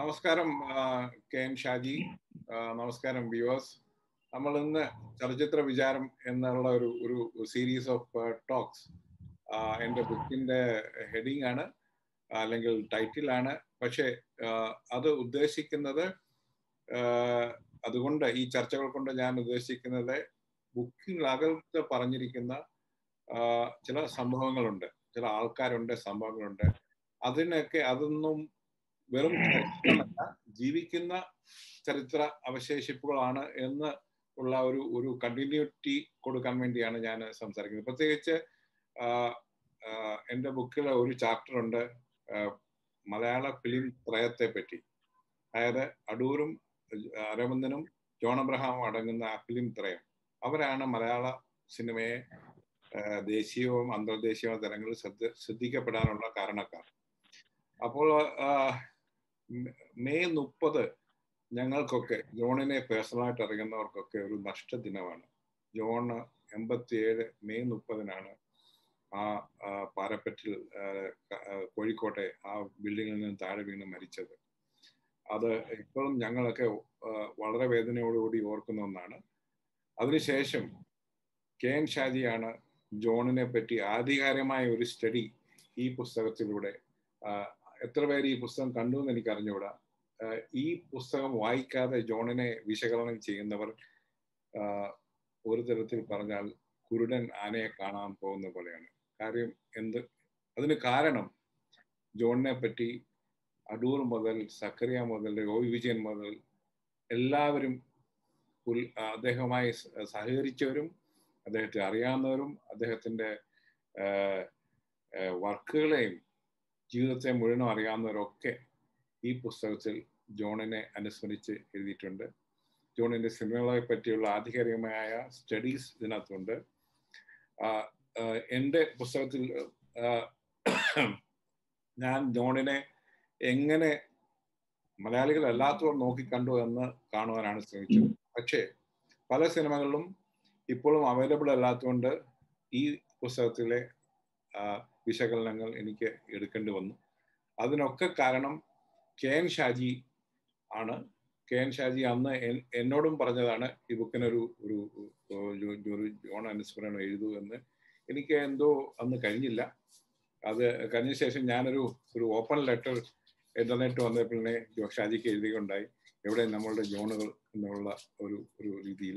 നമസ്കാരം K N Shaji നമസ്കാരം viewers നമ്മൾ ഇന്ന് ചലച്ചിത്ര വിചാരം എന്നുള്ള ഒരു ഒരു സീരീസ് ഓഫ് ടോക്സ് എൻ്റെ ബുക്കിന്റെ ഹെഡിങ് ആണ് അല്ലെങ്കിൽ ടൈറ്റിലാണ് പക്ഷേ അത് ഉദ്ദേശിക്കുന്നത് അതുകൊണ്ട് ഈ ചർച്ചകൾ കൊണ്ട് ഞാൻ ഉദ്ദേശിക്കുന്നത് ബുക്കിനകത്ത് പറഞ്ഞിരിക്കുന്ന ചില സംഭവങ്ങളുണ്ട് ചില ആൾക്കാരുണ്ട് സംഭവങ്ങളുണ്ട് അതിനൊക്കെ അതൊന്നും വെറും ചരിത്രമല്ല ജീവിക്കുന്ന ചരിത്ര അവശേഷിപ്പുകളാണ് എന്ന് ഉള്ള ഒരു ഒരു കണ്ടിന്യൂറ്റി കൊടുക്കാൻ വേണ്ടിയാണ് ഞാൻ സംസാരിക്കുന്നത് പ്രത്യേകിച്ച് എൻ്റെ ബുക്കിൽ ഒരു ചാപ്റ്റർ ഉണ്ട് മലയാള ഫിലിം ത്രയത്തെ പറ്റി അതായത് അടൂരും അരവിന്ദനും ജോൺ അബ്രഹാമും അടങ്ങുന്ന ആ ഫിലിം ത്രയം അവരാണ് മലയാള സിനിമയെ ദേശീയവും അന്തർദേശീയവും തലങ്ങളിൽ ശ്രദ്ധ ശ്രദ്ധിക്കപ്പെടാനുള്ള കാരണക്കാർ അപ്പോൾ മെയ് മുപ്പത് ഞങ്ങൾക്കൊക്കെ ജോണിനെ പേഴ്സണലായിട്ട് അറിയുന്നവർക്കൊക്കെ ഒരു നഷ്ടദിനമാണ് ജോൺ എൺപത്തിയേഴ് മെയ് മുപ്പതിനാണ് ആ പാരപ്പറ്റിൽ കോഴിക്കോട്ടെ ആ ബിൽഡിങ്ങിൽ നിന്ന് താഴെ വീണ് മരിച്ചത് അത് ഇപ്പോഴും ഞങ്ങളൊക്കെ വളരെ വേദനയോടുകൂടി ഓർക്കുന്ന ഒന്നാണ് അതിനുശേഷം കെ എൻ ഷാജിയാണ് ജോണിനെ പറ്റി ആധികാരികമായ ഒരു സ്റ്റഡി ഈ പുസ്തകത്തിലൂടെ എത്ര പേര് ഈ പുസ്തകം കണ്ടു എന്ന് എനിക്ക് അറിഞ്ഞുകൂടാ ഈ പുസ്തകം വായിക്കാതെ ജോണിനെ വിശകലനം ചെയ്യുന്നവർ ഒരു തരത്തിൽ പറഞ്ഞാൽ കുരുടൻ ആനയെ കാണാൻ പോകുന്ന പോലെയാണ് കാര്യം എന്ത് അതിന് കാരണം ജോണിനെ പറ്റി അടൂർ മുതൽ സക്കറിയ മുതൽ ഒ വിജയൻ മുതൽ എല്ലാവരും അദ്ദേഹവുമായി സഹകരിച്ചവരും അദ്ദേഹത്തെ അറിയാവുന്നവരും അദ്ദേഹത്തിൻ്റെ വർക്കുകളെയും ജീവിതത്തെ മുഴുവനും അറിയാവുന്നവരൊക്കെ ഈ പുസ്തകത്തിൽ ജോണിനെ അനുസ്മരിച്ച് എഴുതിയിട്ടുണ്ട് ജോണിന്റെ സിനിമകളെ പറ്റിയുള്ള ആധികാരികമായ സ്റ്റഡീസ് ഇതിനകത്തുണ്ട് എൻ്റെ പുസ്തകത്തിൽ ഞാൻ ജോണിനെ എങ്ങനെ മലയാളികൾ അല്ലാത്തവർ നോക്കിക്കണ്ടു എന്ന് കാണുവാനാണ് ശ്രമിച്ചത് പക്ഷേ പല സിനിമകളിലും ഇപ്പോഴും അവൈലബിൾ അല്ലാത്തതുകൊണ്ട് ഈ പുസ്തകത്തിലെ വിശകലനങ്ങൾ എനിക്ക് എടുക്കേണ്ടി വന്നു അതിനൊക്കെ കാരണം കെ എൻ ഷാജി ആണ് കെ എൻ ഷാജി അന്ന് എന്നോടും പറഞ്ഞതാണ് ഈ ബുക്കിനൊരു ഒരു ഒരു ജോൺ അനുസ്മരണം എഴുതൂ എന്ന് എനിക്ക് എന്തോ അന്ന് കഴിഞ്ഞില്ല അത് കഴിഞ്ഞ ശേഷം ഞാനൊരു ഒരു ഓപ്പൺ ലെറ്റർ ഇന്റർനെറ്റ് വന്നപ്പോഴേ ഷാജിക്ക് എഴുതിയുണ്ടായി എവിടെ നമ്മളുടെ ജോണുകൾ എന്നുള്ള ഒരു ഒരു രീതിയിൽ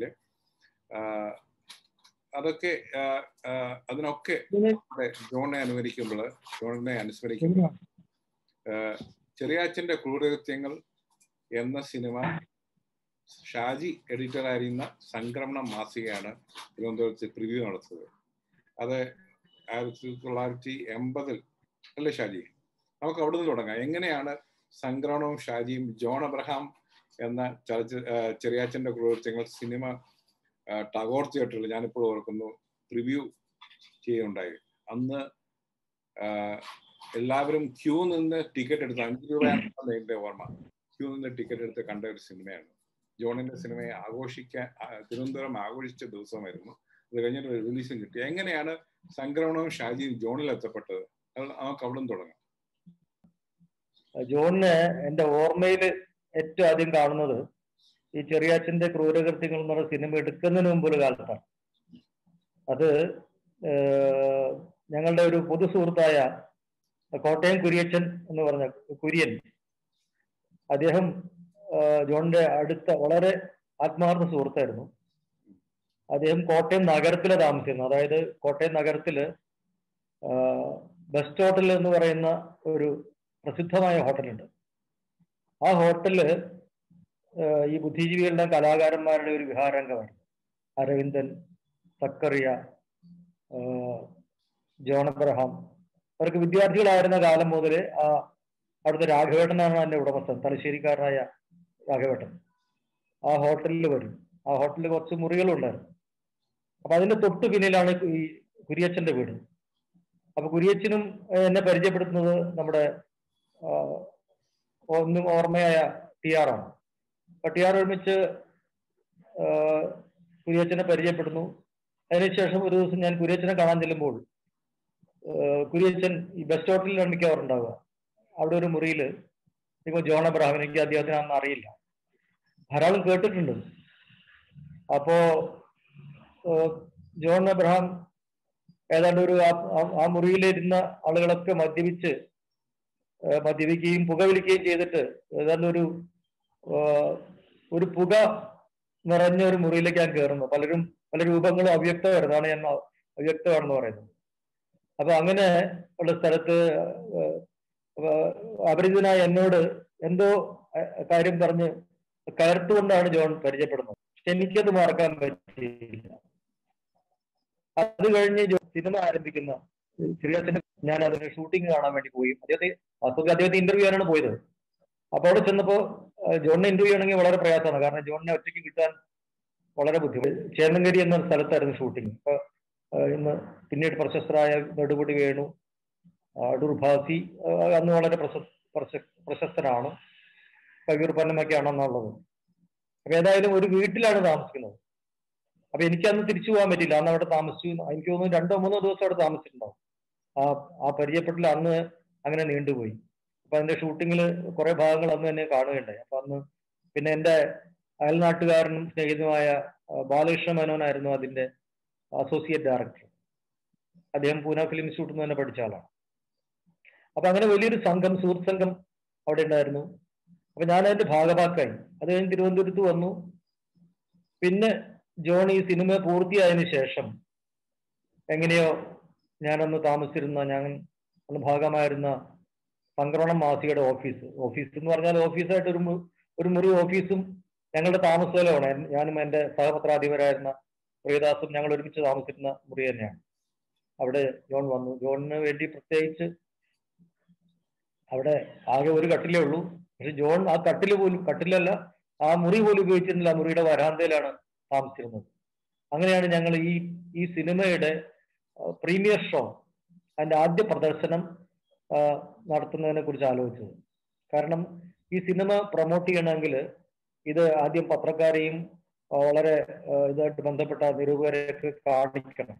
അതൊക്കെ അതിനൊക്കെ ജോണിനെ അനുകരിക്കുമ്പോൾ ജോണിനെ അനുസ്മരിക്കുമ്പോൾ ചെറിയാച്ചന്റെ ക്രൂരകൃത്യങ്ങൾ എന്ന സിനിമ ഷാജി എഡിറ്ററായിരുന്ന സംക്രമണം മാസികയാണ് തിരുവനന്തപുരത്ത് പ്രിവ്യൂ നടത്തുന്നത് അത് ആയിരത്തി തൊള്ളായിരത്തി എൺപതിൽ അല്ലേ ഷാജി നമുക്ക് അവിടെ നിന്ന് തുടങ്ങാം എങ്ങനെയാണ് സംക്രമണവും ഷാജിയും ജോൺ അബ്രഹാം എന്ന ചലച്ചിത്ര ചെറിയാച്ചന്റെ ക്രൂരകൃത്യങ്ങൾ സിനിമ ടഗോർ തിയേറ്ററിൽ ഞാനിപ്പോൾ ഓർക്കുന്നു പ്രിവ്യൂ ചെയ്യുണ്ടായി അന്ന് എല്ലാവരും ക്യൂ നിന്ന് ടിക്കറ്റ് എടുത്ത് അഞ്ച് രൂപയാണ് എന്റെ ഓർമ്മ ക്യൂ നിന്ന് ടിക്കറ്റ് എടുത്ത് കണ്ട ഒരു സിനിമയാണ് ജോണിന്റെ സിനിമയെ ആഘോഷിക്കാൻ തിരുവനന്തപുരം ആഘോഷിച്ച ദിവസമായിരുന്നു അത് കഴിഞ്ഞിട്ട് റിലീസും കിട്ടി എങ്ങനെയാണ് സംക്രമണവും ഷാജിയും ജോണിൽ എത്തപ്പെട്ടത് നമുക്ക് അവിടെ നിന്ന് തുടങ്ങാം ജോണിന് എന്റെ ഓർമ്മയിൽ ഏറ്റവും ആദ്യം കാണുന്നത് ഈ ചെറിയാച്ചന്റെ ക്രൂരകൃത്യങ്ങൾ എന്ന് പറഞ്ഞ സിനിമ എടുക്കുന്നതിന് മുമ്പൊരു കാലത്താണ് അത് ഞങ്ങളുടെ ഒരു പൊതു സുഹൃത്തായ കോട്ടയം കുര്യച്ചൻ എന്ന് പറഞ്ഞ കുര്യൻ അദ്ദേഹം ജോണിന്റെ അടുത്ത വളരെ ആത്മാർത്ഥ സുഹൃത്തായിരുന്നു അദ്ദേഹം കോട്ടയം നഗരത്തിലെ താമസിക്കുന്നു അതായത് കോട്ടയം നഗരത്തില് ബെസ്റ്റ് ഹോട്ടൽ എന്ന് പറയുന്ന ഒരു പ്രസിദ്ധമായ ഹോട്ടലുണ്ട് ആ ഹോട്ടല് ഈ ബുദ്ധിജീവികളുടെ കലാകാരന്മാരുടെ ഒരു വിഹാരംഗമാണ് അരവിന്ദൻ സക്കറിയ ജോൺ അബ്രഹാം അവർക്ക് വിദ്യാർത്ഥികളായിരുന്ന കാലം മുതൽ ആ അവിടുത്തെ രാഘവേട്ടനാണ് എൻ്റെ ഉടമസ്ഥൻ തലശ്ശേരിക്കാരനായ രാഘവേട്ടൻ ആ ഹോട്ടലിൽ വരും ആ ഹോട്ടലിൽ കുറച്ച് മുറികളുണ്ടായിരുന്നു അപ്പൊ അതിന്റെ തൊട്ട് പിന്നിലാണ് ഈ കുരിയച്ചന്റെ വീട് അപ്പൊ കുരിയച്ചനും എന്നെ പരിചയപ്പെടുത്തുന്നത് നമ്മുടെ ഒന്നും ഓർമ്മയായ ടി ആർ ആണ് അപ്പൊ ടി ആർ ഒരുമിച്ച് കുരിയച്ചനെ പരിചയപ്പെടുന്നു അതിനുശേഷം ഒരു ദിവസം ഞാൻ കുരിയച്ചനെ കാണാൻ ചെല്ലുമ്പോൾ കുരിയച്ചൻ ഈ ബെസ്റ്റ് ഹോട്ടലിലാണ് മിക്കവാറും ഉണ്ടാവുക അവിടെ ഒരു മുറിയിൽ ഇപ്പൊ ജോൺ അബ്രഹാം എനിക്ക് അദ്ദേഹത്തിന് അന്ന് അറിയില്ല ധാരാളം കേട്ടിട്ടുണ്ട് അപ്പോ ഏഹ്, ജോൺ അബ്രഹാം ഏതാണ്ട് ഒരു ആ- ആ- ആ മുറിയിലിരുന്ന ആളുകളൊക്കെ മദ്യപിച്ച് ഏഹ്, മദ്യപിക്കുകയും പുകവലിക്കുകയും ചെയ്തിട്ട് ഏതാണ്ട് ഒരു ഏഹ്, ഒരു പുക നിറഞ്ഞ ഒരു മുറിയിലേക്ക് ഞാൻ കയറുന്നു പലരും പല രൂപങ്ങളും അവ്യക്തമായിരുന്നു അതാണ് ഞാൻ അവ്യക്തമാണെന്ന് പറയുന്നത് അപ്പൊ അങ്ങനെ ഉള്ള സ്ഥലത്ത് ഏഹ്, ഏഹ്, അപരിചിതനായ എന്നോട് എന്തോ ഏഹ്, കാര്യം പറഞ്ഞ് കയർത്തുകൊണ്ടാണ് ജോൺ പരിചയപ്പെടുന്നത് പക്ഷെ എനിക്കത് മറക്കാൻ പറ്റിയില്ല അത് കഴിഞ്ഞ് ജോ- സിനിമ ആരംഭിക്കുന്ന ശ്രീരാജന്റെ ഞാൻ അതിന് ഷൂട്ടിംഗ് കാണാൻ വേണ്ടി പോയി അദ്ദേഹത്തെ വാസ്തവത്തിൽ അദ്ദേഹത്തെ ഇന്റർവ്യൂ ചെയ്യാനാണ് പോയത് അപ്പൊ അവിടെ ചെന്നപ്പോ ഏഹ്, ജോണിനെ ഇന്റർവ്യൂ ചെയ്യണമെങ്കിൽ വളരെ പ്രയാസമാണ് കാരണം ജോണിനെ ഒറ്റയ്ക്ക് കിട്ടാൻ വളരെ ബുദ്ധിമുട്ട് ചേന്നങ്കരി എന്ന സ്ഥലത്തായിരുന്നു ഷൂട്ടിംഗ് അപ്പൊ ഏഹ്, ഇന്ന് പിന്നീട് പ്രശസ്തരായ നെടുപടി വേണു ആ, അടൂർ ഭാസി ഏഹ്, അന്ന് വളരെ പ്രശസ് പ്രശ- പ്രശസ്തനാണ് കവിയൂർ പന്നമൊക്കെയാണെന്നുള്ളത് അപ്പൊ ഏതായാലും ഒരു വീട്ടിലാണ് താമസിക്കുന്നത് അപ്പൊ എനിക്ക് അന്ന് തിരിച്ചു പോകാൻ പറ്റില്ല അന്ന് അവിടെ താമസിച്ചു എനിക്ക് തോന്നുന്നു രണ്ടോ മൂന്നോ ദിവസം അവിടെ താമസിച്ചിട്ടുണ്ടാവും ആ ആ പരിചയപ്പെട്ടില്ല അന്ന് അങ്ങനെ നീണ്ടുപോയി അപ്പൊ അതിന്റെ ഷൂട്ടിങ്ങിൽ കുറെ ഭാഗങ്ങൾ അന്ന് തന്നെ കാണുകയുണ്ടായി അപ്പൊ അന്ന് പിന്നെ എന്റെ അയൽനാട്ടുകാരനും സ്നേഹിതനുമായ ആ, ബാലകൃഷ്ണ മേനോനായിരുന്നു അതിന്റെ അസോസിയേറ്റ് ഡയറക്ടർ അദ്ദേഹം പൂന ഫിലിം ഇൻസ്റ്റിറ്റ്യൂട്ടിൽ നിന്ന് തന്നെ പഠിച്ച ആളാണ് അപ്പൊ അങ്ങനെ വലിയൊരു സംഘം സുഹൃത്ത് സംഘം അവിടെ ഉണ്ടായിരുന്നു അപ്പൊ ഞാൻ അതിന്റെ ഭാഗഭാക്കായി അത് കഴിഞ്ഞ് തിരുവനന്തപുരത്ത് വന്നു പിന്നെ ജോൺ ഈ സിനിമ പൂർത്തിയായതിനു ശേഷം എങ്ങനെയോ ഞാനന്ന് താമസിച്ചിരുന്ന ഞാൻ അന്ന് ഭാഗമായിരുന്ന സംക്രമണം മാസികയുടെ ഓഫീസ് ഓഫീസ് എന്ന് പറഞ്ഞാൽ ഓഫീസായിട്ട് ഒരു മു- ഒരു മുറി ഓഫീസും ഞങ്ങളുടെ താമസസ്ഥലമാണ് എൻ- ഞാനും എൻ്റെ സഹപത്രാധിപരായിരുന്ന പ്രിയദാസും ഞങ്ങൾ ഒരുമിച്ച് താമസിച്ചിരുന്ന മുറി തന്നെയാണ് അവിടെ ജോൺ വന്നു ജോണിന് വേണ്ടി പ്രത്യേകിച്ച് അവിടെ ആകെ ഒരു കട്ടിലേ ഉള്ളൂ പക്ഷെ ജോൺ ആ കട്ടില് പോലും കട്ടിലല്ല ആ മുറി പോലും ഉപയോഗിച്ചിരുന്നില്ല ആ മുറിയുടെ വരാന്തയിലാണ് താമസിച്ചിരുന്നത് അങ്ങനെയാണ് ഞങ്ങൾ ഈ ഈ സിനിമയുടെ പ്രീമിയർ ഷോ അതിന്റെ ആദ്യ പ്രദർശനം ആ, നടത്തുന്നതിനെ കുറിച്ച് ആലോചിച്ചത് കാരണം ഈ സിനിമ പ്രൊമോട്ട് ചെയ്യണമെങ്കിൽ ഇത് ആദ്യം പത്രക്കാരെയും ആ, വളരെ ആ, ഇതായിട്ട് ബന്ധപ്പെട്ട നിരൂപകരെയൊക്കെ കാണിക്കണം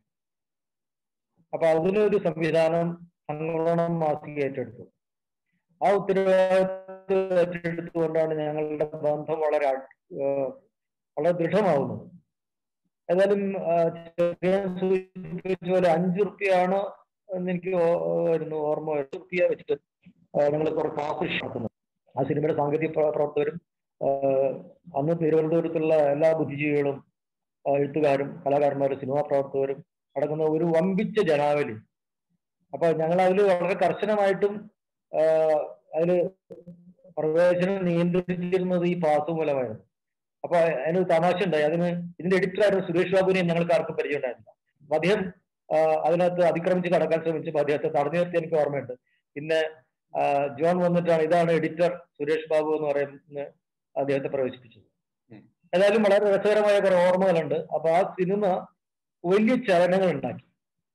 അപ്പൊ അതിനൊരു സംവിധാനം സംഗമനം മാസിക ഏറ്റെടുത്തു ആ ഉത്തരവാദിത്വം ഏറ്റെടുത്തുകൊണ്ടാണ് ഞങ്ങളുടെ ബന്ധം വളരെ അട്- ഏഹ് വളരെ ദൃഢമാവുന്നത് ഏതായാലും ആഹ് ചെറിയാൻ സൂചിപ്പിച്ച പോലെ അഞ്ചു റുപ്യാണ് എന്ന് എനിക്ക് ഓ- വരുന്നു ഓർമ്മ അഞ്ചു റുപ്യ വെച്ചിട്ട് ഞങ്ങൾ കുറെ ക്ലാസ് നടത്തുന്നു ആ സിനിമയുടെ സാങ്കേതിക പ്ര- പ്രവർത്തകരും ആഹ് അന്ന് തിരുവനന്തപുരത്തുള്ള എല്ലാ ബുദ്ധിജീവികളും ആഹ് എഴുത്തുകാരും കലാകാരന്മാരും സിനിമാ പ്രവർത്തകരും അടങ്ങുന്ന ഒരു വമ്പിച്ച ജനാവലി അപ്പൊ ഞങ്ങൾ അതിൽ വളരെ കർശനമായിട്ടും ആഹ് അതില് പ്രവേശനം നിയന്ത്രിച്ചിരുന്നത് ഈ പാസ് മൂലമായിരുന്നു അപ്പൊ അതിനൊരു തമാശ ഉണ്ടായി അതിന് ഇതിന്റെ എഡിറ്ററായിരുന്നു സുരേഷ് ബാബുവിനെ ഞങ്ങൾക്ക് ആർക്കും പരിചയം ഉണ്ടായിരുന്നില്ല അപ്പൊ അദ്ദേഹം ആഹ് അതിനകത്ത് അതിക്രമിച്ച് കടക്കാൻ ശ്രമിച്ചപ്പോൾ അദ്ദേഹത്തെ തടഞ്ഞു നിർത്തി എനിക്ക് ഓർമ്മയുണ്ട് പിന്നെ ആഹ് ജോൺ വന്നിട്ടാണ് ഇതാണ് എഡിറ്റർ സുരേഷ് ബാബു എന്ന് പറയുന്ന അദ്ദേഹത്തെ പ്രവേശിപ്പിച്ചത് ഉം. ഏതായാലും വളരെ രസകരമായ കുറെ ഓർമ്മകളുണ്ട് അപ്പൊ ആ സിനിമ വലിയ ചലനങ്ങൾ ഉണ്ടാക്കി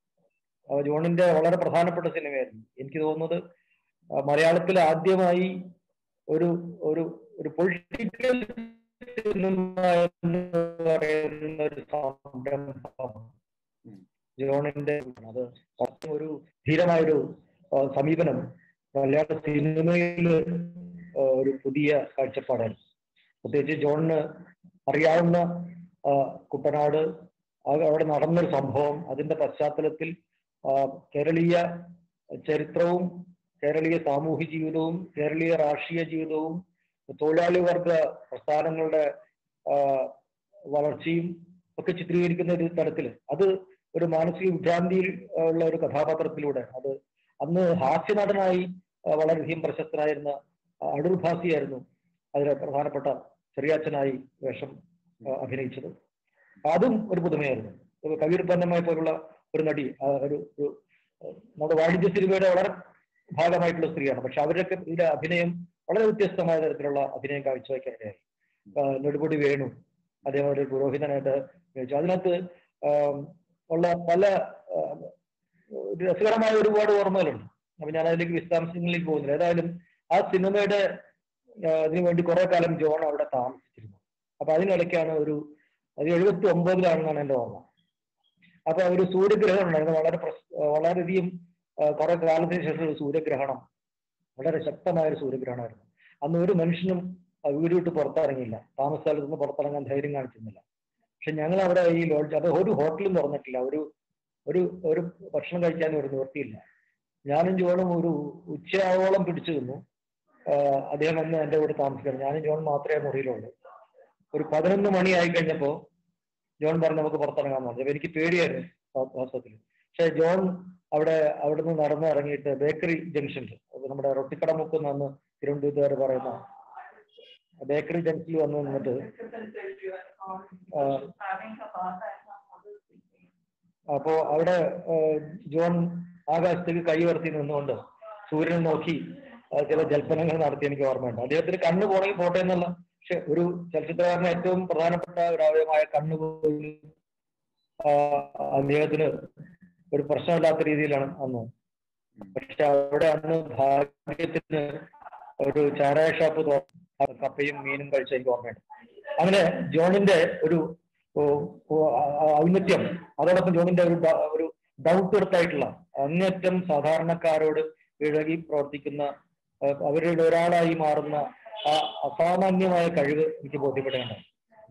ആ ജോണിന്റെ വളരെ പ്രധാനപ്പെട്ട സിനിമയായിരുന്നു എനിക്ക് തോന്നുന്നത് ആ, മലയാളത്തിൽ ആദ്യമായി ഒരു ഒരു ഒരു പൊളിറ്റിക്കൽ സിനിമ എന്ന് പറയുന്ന ഒരു സംരംഭം ഉം. ജോണിന്റെ അത് ഒരു ധീരമായൊരു ആ, സമീപനം മലയാള സിനിമയിൽ ഒരു പുതിയ കാഴ്ചപ്പാടായിരുന്നു പ്രത്യേകിച്ച് ജോണിന് അറിയാവുന്ന ആ, കുട്ടനാട് അത് അവിടെ നടന്നൊരു സംഭവം അതിന്റെ പശ്ചാത്തലത്തിൽ ആ, കേരളീയ ചരിത്രവും കേരളീയ സാമൂഹ്യ ജീവിതവും കേരളീയ രാഷ്ട്രീയ ജീവിതവും തൊഴിലാളി വർഗ പ്രസ്ഥാനങ്ങളുടെ ആ, വളർച്ചയും ഒക്കെ ചിത്രീകരിക്കുന്ന ഒരു തരത്തിൽ അത് ഒരു മാനസിക വിഭ്രാന്തിയിൽ ഉള്ള ഒരു കഥാപാത്രത്തിലൂടെ അത് അന്ന് ഹാസ്യനടനായി ആ, വളരെയധികം പ്രശസ്തനായിരുന്ന ആ, അടൂർ ഭാസിയായിരുന്നു അതിലെ പ്രധാനപ്പെട്ട ചെറിയാച്ചനായി വേഷം ആ, അഭിനയിച്ചത് അതും ഒരു പുതുമയായിരുന്നു ഒരു കവിയൂർ പന്നമ്മയെ പോലുള്ള ഒരു നടി ആ, ഒരു ഒരു, ആ, നമ്മുടെ വാണിജ്യ സിനിമയുടെ വളരെ ഭാഗമായിട്ടുള്ള സ്ത്രീയാണ് പക്ഷെ അവരൊക്കെ ഇതിന്റെ അഭിനയം വളരെ വ്യത്യസ്തമായ തരത്തിലുള്ള അഭിനയം കാഴ്ചവെക്കാനിടയായി ആ, നെടുമുടി വേണു അദ്ദേഹം ഒരു പുരോഹിതനായിട്ട് അഭിനയിച്ചു അതിനകത്ത് ആം, ഉള്ള പല ആ, ഒരു രസകരമായ ഒരുപാട് ഓർമ്മകളുണ്ട് അപ്പൊ ഞാൻ അതിലേക്ക് വിശദാംശങ്ങളിലേക്ക് പോകുന്നില്ല ഏതായാലും ആ സിനിമയുടെ ആ, ഇതിനു വേണ്ടി കുറെ കാലം ജോൺ അവിടെ താമസിച്ചിരുന്നു അപ്പൊ അതിനിടയ്ക്കാണ് ഒരു അത് എഴുപത്തി ഒമ്പതിലാണെന്നാണ് എന്റെ ഓർമ്മ അപ്പൊ ഒരു സൂര്യഗ്രഹണം ഉണ്ടായിരുന്നു വളരെ പ്രസ്- വളരെയധികം ആ, കുറെ കാലത്തിന് ശേഷം ഒരു സൂര്യഗ്രഹണം വളരെ ശക്തമായ ഒരു സൂര്യഗ്രഹണമായിരുന്നു അന്ന് ഒരു മനുഷ്യനും ആ വീട് വിട്ട് പുറത്തിറങ്ങിയില്ല താമസ സ്ഥലത്ത് നിന്ന് പുറത്തിറങ്ങാൻ ധൈര്യം കാണിച്ചിരുന്നില്ല പക്ഷെ ഞങ്ങൾ അവിടെ ഈ ലോഡ്ജ് അത് ഒരു ഹോട്ടലും തുറന്നിട്ടില്ല ഒരു ഒരു ഒരു ഭക്ഷണം കഴിക്കാനും ഒരു നിവൃത്തിയില്ല ഞാനും ജോണും ഒരു ഉച്ചയാവോളം പിടിച്ചു നിന്നു ആഹ് അദ്ദേഹം വന്ന് എൻ്റെ കൂടെ താമസിക്കണം ഞാനും ജോൺ മാത്രമേ മുറിയിലുള്ളൂ ഒരു പതിനൊന്ന് മണിയായി കഴിഞ്ഞപ്പോൾ ജോൺ പറഞ്ഞു നമുക്ക് പുറത്തിറങ്ങാൻ പറഞ്ഞു അപ്പൊ എനിക്ക് പേടിയായിരുന്നു വാ- വാസ്തവത്തിൽ പക്ഷെ ജോൺ അവിടെ അവിടെ നിന്ന് നടന്ന് ഇറങ്ങിയിട്ട് ബേക്കറി ജംഗ്ഷനിൽ അത് നമ്മുടെ റൊട്ടിക്കട മുക്കുന്ന അന്ന് തിരുവനന്തപുരത്തുകാർ പറയുന്ന ബേക്കറി ജംഗ്ഷനിൽ വന്ന് നിന്നിട്ട് ആ, അപ്പോ അവിടെ ആ, ജോൺ ആകാശത്തേക്ക് കൈ ഉയർത്തി നിന്നുകൊണ്ട് സൂര്യനെ നോക്കി ആ, ചില ജൽപ്പനങ്ങൾ നടത്തി എനിക്ക് ഓർമ്മയുണ്ട് അദ്ദേഹത്തിന് കണ്ണ് പോണെങ്കിൽ പോട്ടെ എന്നുള്ള പക്ഷെ ഒരു ചലച്ചിത്രകാരന് ഏറ്റവും പ്രധാനപ്പെട്ട ഒരു അവയവമായ കണ്ണ് പോലും ആ, അദ്ദേഹത്തിന് ഒരു പ്രശ്നമില്ലാത്ത രീതിയിലാണ് അന്ന് പക്ഷെ അവിടെ അന്ന് ഭാഗ്യത്തിന് ഒരു ചാരായ ഷോപ്പ് തുറ- കപ്പയും മീനും കഴിച്ച എനിക്ക് ഓർമ്മയുണ്ട് അങ്ങനെ ജോണിന്റെ ഒരു ഓ, ഓ, ആ- ആ ഔന്നത്യം അതോടൊപ്പം ജോണിന്റെ ഒരു ഡ- ഒരു ഡൗട്ട് എടുത്തായിട്ടുള്ള അങ്ങേറ്റം സാധാരണക്കാരോട് ഇഴകി പ്രവർത്തിക്കുന്ന ആ, അവരുടെ ഒരാളായി മാറുന്ന ആ അസാമാന്യമായ കഴിവ് എനിക്ക് ബോധ്യപ്പെടുകയുണ്ടായി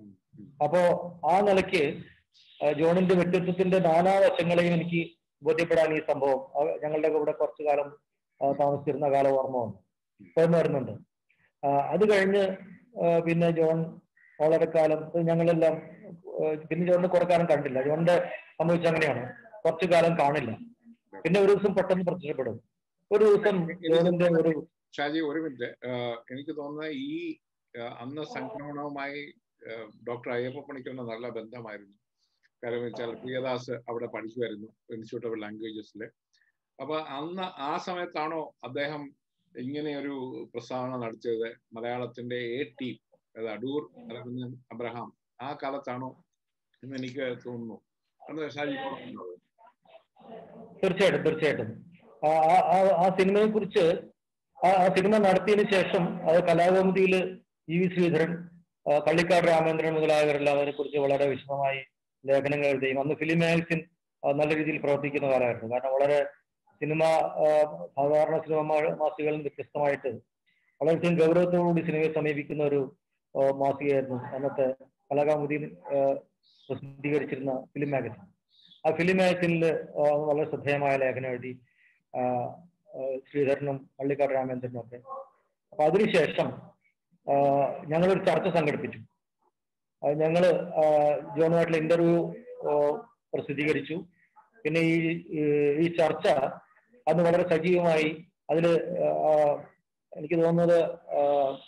അപ്പോ ആ നിലയ്ക്ക് ആ, ജോണിന്റെ വ്യക്തിത്വത്തിന്റെ നാനാവശങ്ങളെയും എനിക്ക് ബോധ്യപ്പെടാൻ ഈ സംഭവം ആ, ഞങ്ങളുടെ കൂടെ കുറച്ചു കാലം ആ, താമസിച്ചിരുന്ന കാലം ഓർമ്മ വന്നു ഓർമ്മ വരുന്നുണ്ട് ആ, അത് കഴിഞ്ഞ് ആ, പിന്നെ ജോൺ വളരെ കാലം ഇപ്പൊ ഞങ്ങളെല്ലാം ആ, പിന്നെ ജോണിനെ കുറെ കാലം കണ്ടില്ല ജോണിന്റെ സംഭവിച്ച അങ്ങനെയാണ് കുറച്ചു കാലം കാണില്ല പിന്നെ ഒരു ദിവസം പെട്ടെന്ന് പ്രത്യക്ഷപ്പെടും ഒരു ദിവസം ജോണിന്റെ ഒരു ഷാജി ഒരു മിനിറ്റ് ആഹ് എനിക്ക് തോന്നുന്നത് ഈ ആഹ് അന്ന് സംക്രമണവുമായി ഡോക്ടർ അയ്യപ്പ പണിക്കുന്ന നല്ല ബന്ധമായിരുന്നു കാര്യം വെച്ചാൽ പ്രിയദാസ് അവിടെ പഠിക്കുമായിരുന്നു ഇൻസ്റ്റിറ്റ്യൂട്ട് ഓഫ് ലാംഗ്വേജസിൽ അപ്പൊ അന്ന് ആ സമയത്താണോ അദ്ദേഹം ഇങ്ങനെ ഒരു പ്രസ്താവന നടത്തിയത് മലയാളത്തിന്റെ എ ടീം അതായത് അടൂർ അരവിന്ദൻ അബ്രഹാം ആ കാലത്താണോ എന്ന് എനിക്ക് തോന്നുന്നു അന്ന് ഷാജി ഓർമ്മയുണ്ടോ? തീർച്ചയായിട്ടും തീർച്ചയായിട്ടും ആ ആ- ആ- ആ സിനിമയെ കുറിച്ച് ആ ആ സിനിമ നടത്തിയതിനു ശേഷം അത് കലാകൗമുദിയിൽ ഇ വി ശ്രീധരൻ ആ, കള്ളിക്കാട് രാമേന്ദ്രൻ മുതലായവരെല്ലാം അതിനെ കുറിച്ച് വളരെ വിശദമായി ലേഖനങ്ങൾ എഴുതുകയും അന്ന് ഫിലിം മാഗസിൻ ആ, നല്ല രീതിയിൽ പ്രവർത്തിക്കുന്ന കാലമായിരുന്നു കാരണം വളരെ സിനിമ ആ, സാധാരണ സിനിമ മാ- മാസികകളിൽ നിന്ന് വ്യത്യസ്തമായിട്ട് വളരെയധികം ഗൗരവത്തോടുകൂടി സിനിമയെ സമീപിക്കുന്ന ഒരു ആ, മാസികയായിരുന്നു അന്നത്തെ കലാകൗമുദിയിൽ ആ, പ്രസിദ്ധീകരിച്ചിരുന്ന ഫിലിം മാഗസിൻ ആ ഫിലിം മാഗസിനിൽ വളരെ ശ്രദ്ധേയമായ ലേഖനം എഴുതി ആ, ആ, ശ്രീധരനും പള്ളിക്കാട് രാമേന്ദ്രനും ഒക്കെ അപ്പൊ അതിനുശേഷം ആ, ഞങ്ങളൊരു ചർച്ച സംഘടിപ്പിച്ചു അത് ഞങ്ങള് ആ, ജോണുമായിട്ടുള്ള ഇന്റർവ്യൂ പ്രസിദ്ധീകരിച്ചു പിന്നെ ഈ ഈ- ഈ ചർച്ച അന്ന് വളരെ സജീവമായി അതില് ആ, എനിക്ക് തോന്നുന്നത് ആ,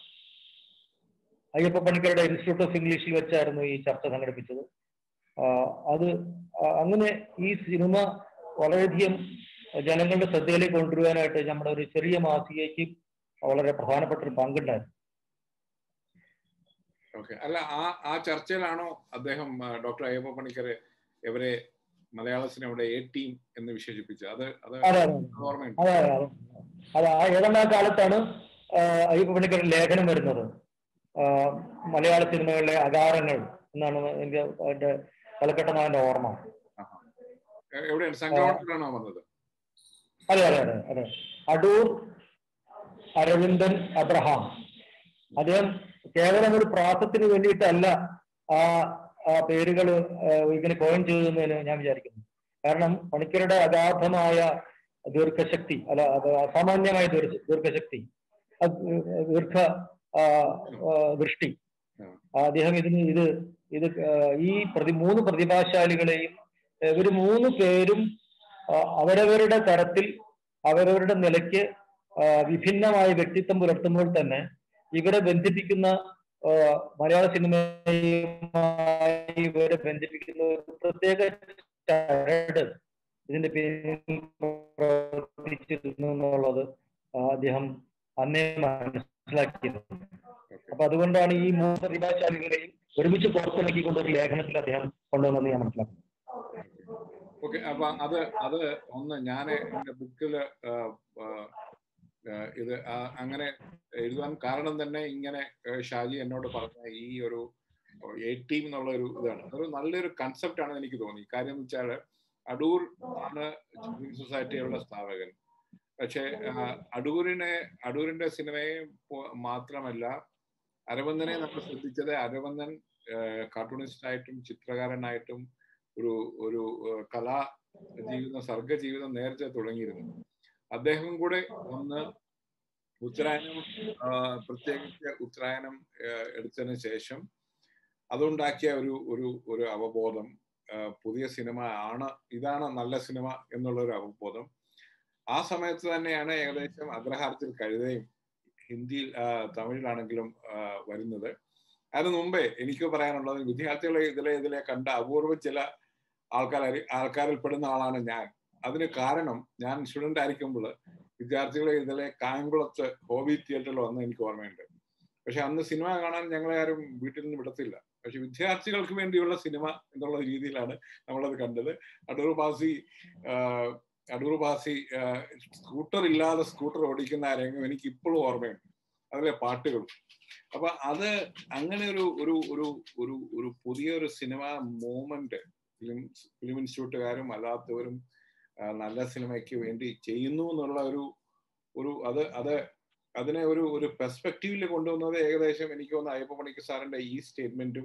അയ്യപ്പ പണിക്കരുടെ ഇൻസ്റ്റിറ്റ്യൂട്ട് ഓഫ് ഇംഗ്ലീഷിൽ വെച്ചായിരുന്നു ഈ ചർച്ച സംഘടിപ്പിച്ചത് ആ, അത് ആ, അങ്ങനെ ഈ സിനിമ വളരെയധികം ജനങ്ങളുടെ ശ്രദ്ധയിലേക്ക് കൊണ്ടുവരുവാനായിട്ട് നമ്മുടെ ഒരു ചെറിയ മാസികയ്ക്ക് വളരെ പ്രധാനപ്പെട്ട ഒരു പങ്കുണ്ടായിരുന്നു ഓക്കെ അല്ല ആ ആ ചർച്ചയിലാണോ അദ്ദേഹം ആ, ഡോക്ടർ അയ്യപ്പ പണിക്കർ ഇവരെ മലയാള സിനിമയുടെ എ ടീം എന്ന് വിശേഷിപ്പിച്ചത് അത് അത് അതെ അതെ ഓർമ്മയുണ്ട് അതെ അതെ അതെ അത് ആ ഏതാണ്ട് ആ കാലത്താണ് ആ, അയ്യപ്പ പണിക്കർ ലേഖനം വരുന്നത് ആ, മലയാള സിനിമകളിലെ അകാരങ്ങൾ എന്നാണ് എനിക്ക് അതിന്റെ തലക്കെട്ടെന്ന അതിന്റെ ഓർമ്മ ആഹാ. എ- എവിടെയാണ് സംക്രമണത്തിലാണോ വന്നത് അതെ അതെ അതെ അതെ അടൂർ അരവിന്ദൻ അബ്രഹാം അദ്ദേഹം കേവലം ഒരു പ്രാസത്തിന് വേണ്ടിയിട്ടല്ല ആ ആ പേരുകൾ ഇങ്ങനെ കോയിൻ ചെയ്തതെന്ന് ഞാൻ വിചാരിക്കുന്നു കാരണം പണിക്കരുടെ അഗാധമായ ദീർഘശക്തി അല്ല അത് അസാമാന്യമായ ദീർഘ ദീർഘശക്തി അത് ദീർഘ ആ, ആ, ദൃഷ്ടി ആ, അദ്ദേഹം ഇതിന് ഇത് ഇത് ആ, ഈ പ്രതി മൂന്ന് പ്രതിഭാശാലികളെയും ഇവർ മൂന്ന് പേരും ആ, അവരവരുടെ തരത്തിൽ അവരവരുടെ നിലയ്ക്ക് ആ, വിഭിന്നമായ വ്യക്തിത്വം പുലർത്തുമ്പോൾ തന്നെ ഇവരെ ബന്ധിപ്പിക്കുന്ന ആ, മലയാള സിനിമയുമായി ഇവരെ ബന്ധിപ്പിക്കുന്ന ഒരു പ്രത്യേക ചരട് ഇതിന്റെ പേരിൽ പ്രവർത്തിച്ചിരുന്നു എന്നുള്ളത് ആ, അദ്ദേഹം അന്നേ മനസ്സിലാക്കിയിരുന്നു അപ്പൊ അതുകൊണ്ടാണ് ഈ മൂന്ന് പ്രതിഭാശാലികളെയും ഒരുമിച്ച് പുറത്തിറക്കിക്കൊണ്ട് ഒരു ലേഖനത്തിൽ അദ്ദേഹം കൊണ്ടുവന്നെന്ന് ഞാൻ മനസ്സിലാക്കുന്നു ഓക്കെ അപ്പൊ അത് അത് ഒന്ന് ഞാൻ എന്റെ ബുക്കില് ഇത് ആ, അങ്ങനെ എഴുതാൻ കാരണം തന്നെ ഇങ്ങനെ ആ, ഷാജി എന്നോട് പറഞ്ഞ ഈ ഒരു എ ടീം എന്നുള്ള ഒരു ഇതാണ് അതൊരു നല്ലൊരു കൺസെപ്റ്റ് ആണെന്ന് എനിക്ക് തോന്നി കാര്യം എന്ന് വെച്ചാൽ അടൂർ ആണ് ജൂബിലി സൊസൈറ്റിയുടെ സ്ഥാപകൻ പക്ഷെ അടൂരിനെ അടൂരിന്റെ സിനിമയെ മാത്രമല്ല അരവന്ദനെ നമ്മൾ ശ്രദ്ധിച്ചത് അരവന്ദൻ കാർട്ടൂണിസ്റ്റ് ആയിട്ടും ചിത്രകാരനായിട്ടും ഒരു ഒരു കലാ ജീവിതം സർഗ ജീവിതം നേരത്തെ തുടങ്ങിയിരുന്നു അദ്ദേഹം കൂടെ ഒന്ന് ഉത്തരായനം പ്രത്യേകിച്ച് ഉത്തരായനം എടുത്തതിന് ശേഷം അതുണ്ടാക്കിയ ഒരു ഒരു ഒരു അവബോധം പുതിയ സിനിമ ആണ് ഇതാണ് നല്ല സിനിമ എന്നുള്ള ഒരു അവബോധം ആ സമയത്ത് തന്നെയാണ് ഏകദേശം അഗ്രഹാരത്തിൽ കഴുതയും ഹിന്ദിയിൽ തമിഴിലാണെങ്കിലും വരുന്നത് അതിന് മുമ്പേ എനിക്ക് പറയാനുള്ളത് വിദ്യാർത്ഥികളെ ഇതിലെ ഇതിലെ കണ്ട അപൂർവ ചില ആൾക്കാർ ആൾക്കാരിൽ പെടുന്ന ആളാണ് ഞാൻ അതിന് കാരണം ഞാൻ സ്റ്റുഡന്റ് ആയിരിക്കുമ്പോൾ വിദ്യാർത്ഥികളെ ഇതിലെ കായംകുളത്ത് ഹോബി തിയേറ്ററിൽ വന്ന് എനിക്ക് ഓർമ്മയുണ്ട് പക്ഷെ അന്ന് സിനിമ കാണാൻ ഞങ്ങളെ ആരും വീട്ടിൽ നിന്ന് വിടത്തില്ല പക്ഷെ വിദ്യാർത്ഥികൾക്ക് വേണ്ടിയുള്ള സിനിമ എന്നുള്ള രീതിയിലാണ് നമ്മളത് കണ്ടത് അടൂർ ബാസി അടൂർ ബാസി സ്കൂട്ടർ ഇല്ലാതെ സ്കൂട്ടർ ഓടിക്കുന്ന ആ രംഗം എനിക്ക് ഇപ്പോഴും ഓർമ്മയുണ്ട് അതിലെ പാട്ടുകൾ അപ്പൊ അത് അങ്ങനെ ഒരു ഒരു ഒരു ഒരു ഒരു പുതിയൊരു സിനിമ മൂവ്മെന്റ് ഫിലിം ഫിലിം ഇൻസ്റ്റിറ്റ്യൂട്ടുകാരും അല്ലാത്തവരും നല്ല സിനിമയ്ക്ക് വേണ്ടി ചെയ്യുന്നു എന്നുള്ള ഒരു ഒരു അത് അത് അതിനെ ഒരു ഒരു പെർസ്പെക്റ്റീവിൽ കൊണ്ടുവന്നത് ഏകദേശം എനിക്ക് തോന്നുന്നു അയ്യപ്പ പണിക്ക് സാറിന്റെ ഈ സ്റ്റേറ്റ്മെന്റും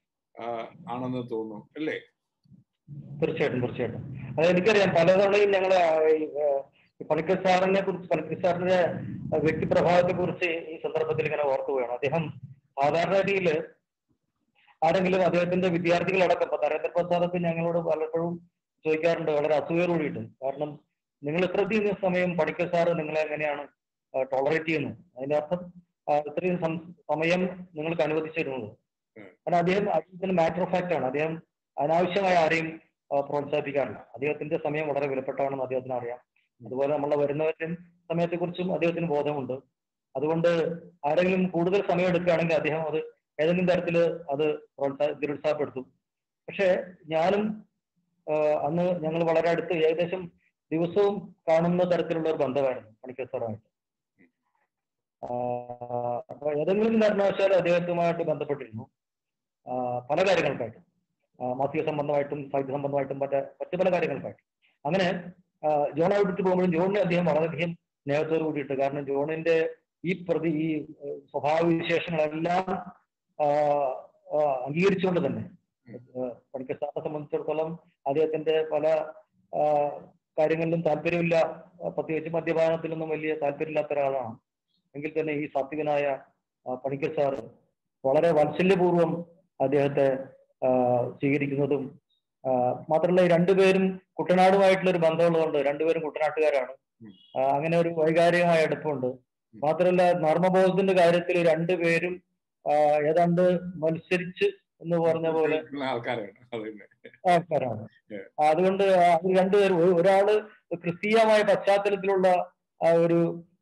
ആണെന്ന് തോന്നുന്നു അല്ലേ തീർച്ചയായിട്ടും തീർച്ചയായിട്ടും അത് എനിക്കറിയാം പലതവണയും ഞങ്ങള് പണിക്കർ സാറിനെ കുറിച്ച് പണിക്കർ സാറിന്റെ വ്യക്തിപ്രഭാവത്തെ കുറിച്ച് ഈ സന്ദർഭത്തിൽ ഇങ്ങനെ ഓർത്തു പോയാണ് അദ്ദേഹം സാധാരണ രീതിയിൽ ആരെങ്കിലും അദ്ദേഹത്തിന്റെ വിദ്യാർത്ഥികളടക്കം ഇപ്പൊ നരേന്ദ്ര പ്രസാദത്ത് ഞങ്ങളോട് പലപ്പോഴും ചോദിക്കാറുണ്ട് വളരെ അസൂയ കൂടിയിട്ട് കാരണം നിങ്ങൾ ഇത്രയധികം സമയം പണിക്കർ സാറ് നിങ്ങളെ എങ്ങനെയാണ് ടോളറേറ്റ് ചെയ്യുന്നത് അതിന്റെ അർത്ഥം ഇത്രയും സമയം നിങ്ങൾക്ക് അനുവദിച്ചിരുന്നത് കാരണം അദ്ദേഹം അദ്ദേഹത്തിന് മാറ്റർ ഓഫ് ഫാക്ട് ആണ് അദ്ദേഹം അനാവശ്യമായ ആരെയും പ്രോത്സാഹിപ്പിക്കാറില്ല അദ്ദേഹത്തിന്റെ സമയം വളരെ വിലപ്പെട്ടാണെന്ന് അദ്ദേഹത്തിന് അറിയാം അതുപോലെ നമ്മളെ വരുന്നവരുടെയും സമയത്തെക്കുറിച്ചും അദ്ദേഹത്തിന് ബോധമുണ്ട് അതുകൊണ്ട് ആരെങ്കിലും കൂടുതൽ സമയം എടുക്കുകയാണെങ്കിൽ അദ്ദേഹം അത് ഏതെങ്കിലും തരത്തിൽ അത് പ്രോത്സാഹ നിരുത്സാഹപ്പെടുത്തും പക്ഷേ ഞാനും അന്ന് ഞങ്ങൾ വളരെ അടുത്ത് ഏകദേശം ദിവസവും കാണുന്ന തരത്തിലുള്ള ഒരു ബന്ധമായിരുന്നു പണിക്കർ സാറുമായിട്ട് അപ്പൊ ഏതെങ്കിലും കാരണവശാൽ അദ്ദേഹത്തുമായിട്ട് ബന്ധപ്പെട്ടിരുന്നു പല കാര്യങ്ങൾക്കായിട്ടും മാസിക സംബന്ധമായിട്ടും സാഹിത്യ സംബന്ധമായിട്ടും മറ്റേ മറ്റു പല കാര്യങ്ങൾക്കായിട്ടും അങ്ങനെ ജോൺ അവിടുത്തെ പോകുമ്പോഴും ജോണിനെ അദ്ദേഹം വളരെയധികം സ്നേഹത്തോട് കൂടിയിട്ട് കാരണം ജോണിന്റെ ഈ പ്രതി ഈ സ്വഭാവ വിശേഷങ്ങളെല്ലാം അംഗീകരിച്ചുകൊണ്ട് തന്നെ പണിക്കർ സാറിനെ സംബന്ധിച്ചിടത്തോളം അദ്ദേഹത്തിന്റെ പല കാര്യങ്ങളിലും താല്പര്യമില്ല പ്രത്യേകിച്ച് മദ്യപാനത്തിലൊന്നും വലിയ താല്പര്യമില്ലാത്ത ഒരാളാണ് എങ്കിൽ തന്നെ ഈ സാത്വികനായ പണിക്കർ സാറ് വളരെ വാത്സല്യപൂർവ്വം അദ്ദേഹത്തെ സ്വീകരിക്കുന്നതും മാത്രമല്ല ഈ രണ്ടുപേരും കുട്ടനാടുമായിട്ടുള്ള ഒരു ബന്ധമുള്ളതുകൊണ്ട് രണ്ടുപേരും കുട്ടനാട്ടുകാരാണ് അങ്ങനെ ഒരു വൈകാരികമായ അടുപ്പമുണ്ട് മാത്രമല്ല നർമ്മബോധത്തിന്റെ കാര്യത്തിൽ രണ്ടുപേരും ഏതാണ്ട് മത്സരിച്ച് എന്ന് പറഞ്ഞ പോലെ ആൾക്കാരാണ് അതുകൊണ്ട് അവർ രണ്ടുപേരും ഒരാള് ക്രിസ്തീയമായ പശ്ചാത്തലത്തിലുള്ള ആ ഒരു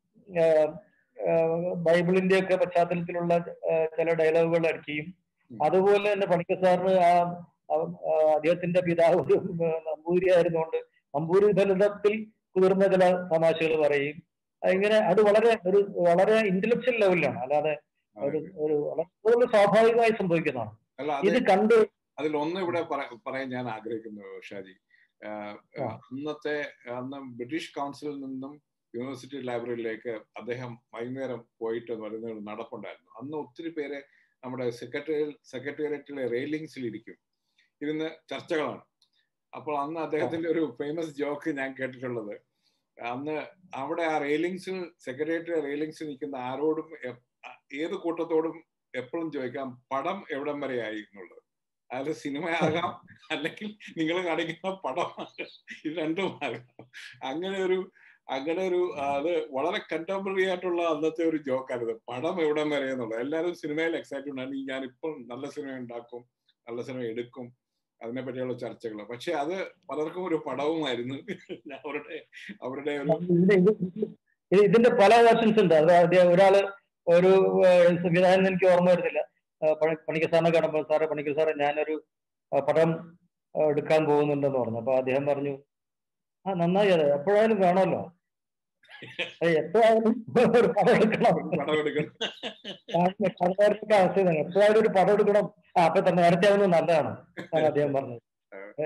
ബൈബിളിന്റെ ഒക്കെ പശ്ചാത്തലത്തിലുള്ള ചില ഡയലോഗുകൾ അടിക്കുകയും അതുപോലെ തന്നെ പണിക്കർ സാറിന് ആ അദ്ദേഹത്തിന്റെ പിതാവ് ഒരു നമ്പൂരി ആയിരുന്നുകൊണ്ട് നമ്പൂരി ബന്ധത്തിൽ കുതിർന്ന ചില തമാശകൾ പറയും ഇങ്ങനെ അത് വളരെ ഒരു വളരെ ഇന്റലക്ച്വൽ ലെവലിലാണ് അല്ലാതെ ഒരു ഒരു വളരെ സ്വാഭാവികമായി സംഭവിക്കുന്നതാണ് ഇത് കണ്ട് അതിൽ ഒന്ന് ഇവിടെ പറയാൻ ഞാൻ ആഗ്രഹിക്കുന്നു ഷാജി അന്നത്തെ അന്ന് ബ്രിട്ടീഷ് കൗൺസിലിൽ നിന്നും യൂണിവേഴ്സിറ്റി ലൈബ്രറിയിലേക്ക് അദ്ദേഹം വൈകുന്നേരം പോയിട്ട് വരുന്ന ഒരു നടപ്പുണ്ടായിരുന്നു അന്ന് ഒത്തിരി പേര് നമ്മുടെ സെക്രട്ടറി സെക്രട്ടേറിയറ്റിലെ റെയിലിങ്സിൽ ഇരിക്കും ഇരുന്ന് ചർച്ചകളാണ് അപ്പോൾ അന്ന് അദ്ദേഹത്തിന്റെ ഒരു ഫേമസ് ജോക്ക് ഞാൻ കേട്ടിട്ടുള്ളത് അന്ന് അവിടെ ആ റെയിലിങ്സിൽ സെക്രട്ടേറിയറ്റ് റെയിലിങ്സിൽ നിൽക്കുന്ന ആരോടും ഏത് കൂട്ടത്തോടും എപ്പോഴും ചോദിക്കാം പടം എവിടം വരെ ആയി എന്നുള്ളത് അതായത് സിനിമയാകാം അല്ലെങ്കിൽ നിങ്ങൾ കാണിക്കുന്ന പടം ഇത് രണ്ടും ആകാം അങ്ങനെ ഒരു അങ്ങനെ ഒരു അത് വളരെ കണ്ടംപററി ആയിട്ടുള്ള അന്നത്തെ ഒരു ജോക്കായിരുന്നു പടം എവിടം വരെ എന്നുള്ളത് എല്ലാവരും സിനിമയിൽ എക്സൈറ്റഡ് ആണ് ഞാൻ ഇപ്പം നല്ല സിനിമ ഉണ്ടാക്കും നല്ല സിനിമ എടുക്കും അതിനെ പറ്റിയുള്ള ചർച്ചകൾ പക്ഷെ അത് പലർക്കും ഒരു പടവുമായിരുന്നു അവരുടെ അവരുടെ ഒരു ഇതിന്റെ പല വേർഷൻസ് ഉണ്ട് അത് ഒരാള് ഒരു സംവിധാനം എനിക്ക് ഓർമ്മ വരുന്നില്ല പണിക്കർ സാറിനെ കാണുമ്പോൾ സാറ് പണിക്കർ സാറെ ഞാനൊരു പടം എടുക്കാൻ പോകുന്നുണ്ടെന്ന് പറഞ്ഞു അപ്പൊ അദ്ദേഹം പറഞ്ഞു ആ നന്നായി അത് എപ്പോഴായാലും വേണമല്ലോ എപ്പോഴായാലും ഒരു പടം എടുക്കണം കടക്കാരുടെ അവസ്ഥ എപ്പോഴായാലും ഒരു പടം എടുക്കണം ആ അപ്പൊ നേരത്തെ ആവുന്നത് നല്ലതാണ് അദ്ദേഹം പറഞ്ഞത്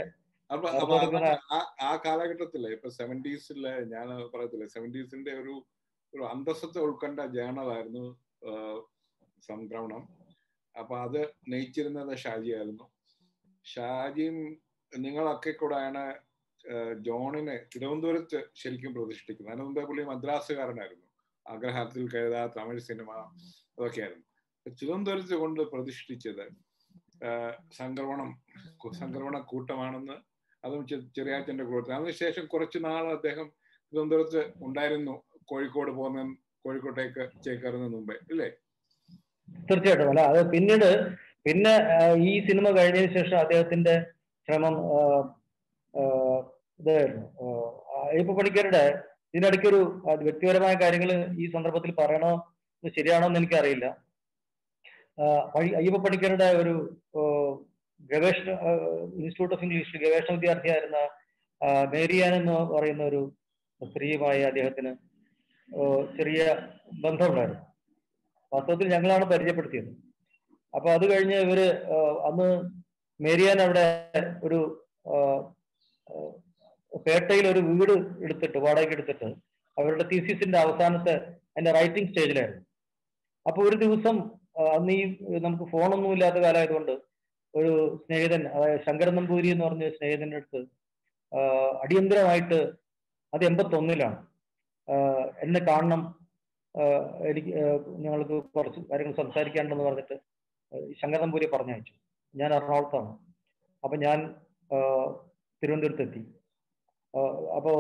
അപ്പൊ വാർത്ത അപ്പൊ കൊടുക്കുന്ന ആ ആ കാലഘട്ടത്തില് ഇപ്പൊ സെവൻറ്റീസിലെ ഞാൻ പറയത്തില്ലേ സെവൻറ്റീസിന്റെ ഒരു ഒരു അന്തസ്സത്തെ ഉൾക്കൊണ്ട ജേണലായിരുന്നു സംക്രമണം അപ്പൊ അത് നയിച്ചിരുന്നത് ഷാജിയായിരുന്നു ഷാജിയും നിങ്ങളൊക്കെ കൂടെയാണ് ജോണിനെ തിരുവനന്തപുരത്ത് ശരിക്കും പ്രതിഷ്ഠിക്കുന്നത് അതിന് മുമ്പേ പുള്ളി മദ്രാസുകാരനായിരുന്നു ആഗ്രഹത്തിൽ കരുതാ തമിഴ് സിനിമ അതൊക്കെയായിരുന്നു തിരുവനന്തപുരത്ത് കൊണ്ട് പ്രതിഷ്ഠിച്ചത് സംക്രമണം സംക്രമണ കൂട്ടമാണെന്ന് അതും ചെറിയാച്ചന്റെ കൂട്ടത്തിൽ അതിനുശേഷം കുറച്ചു നാൾ അദ്ദേഹം തിരുവനന്തപുരത്ത് ഉണ്ടായിരുന്നു കോഴിക്കോട് പോകുന്ന കോഴിക്കോട്ടേക്ക് ചേക്കേറുന്നതിന് മുമ്പേ ഇല്ലേ തീർച്ചയായിട്ടും അല്ല അത് പിന്നീട് പിന്നെ ഈ സിനിമ കഴിഞ്ഞതിന് ശേഷം അദ്ദേഹത്തിന്റെ ശ്രമം ഇതായിരുന്നു അയ്യപ്പ പണിക്കരുടെ ഇതിനിടയ്ക്കൊരു വ്യക്തിപരമായ കാര്യങ്ങൾ ഈ സന്ദർഭത്തിൽ പറയണോ ശരിയാണോ എന്ന് എനിക്കറിയില്ല അയ്യപ്പ പണിക്കരുടെ ഒരു ഗവേഷണ ഇൻസ്റ്റിറ്റ്യൂട്ട് ഓഫ് ഇംഗ്ലീഷ് ഗവേഷണ വിദ്യാർത്ഥിയായിരുന്ന മേരിയാൻ എന്ന് പറയുന്ന ഒരു സ്ത്രീയുമായി അദ്ദേഹത്തിന് ചെറിയ ബന്ധമുണ്ടായിരുന്നു വാസ്തവത്തിൽ ഞങ്ങളാണ് പരിചയപ്പെടുത്തിയത് അപ്പൊ അത് കഴിഞ്ഞ് ഇവര് അന്ന് മേരിയാൻ അവിടെ ഒരു പേട്ടയിൽ ഒരു വീട് എടുത്തിട്ട് വാടകയ്ക്ക് എടുത്തിട്ട് അവരുടെ തീസിസിന്റെ അവസാനത്തെ അതിന്റെ റൈറ്റിംഗ് സ്റ്റേജിലായിരുന്നു അപ്പൊ ഒരു ദിവസം അന്ന് ഈ നമുക്ക് ഫോണൊന്നും ഇല്ലാത്ത കാലമായതുകൊണ്ട് ഒരു സ്നേഹിതൻ അതായത് ശങ്കരൻ നമ്പൂരി എന്ന് പറഞ്ഞ സ്നേഹിതന്റെ അടുത്ത് അടിയന്തരമായിട്ട് അത് എൺപത്തൊന്നിലാണ് എന്നെ കാണണം എനിക്ക് ഞങ്ങൾക്ക് കുറച്ച് കാര്യങ്ങൾ സംസാരിക്കാനുണ്ടെന്ന് പറഞ്ഞിട്ട് ശങ്കർ നമ്പൂരി പറഞ്ഞയച്ചു ഞാൻ എറണാകുളത്താണ് അപ്പൊ ഞാൻ തിരുവനന്തപുരത്ത് എത്തി അപ്പോ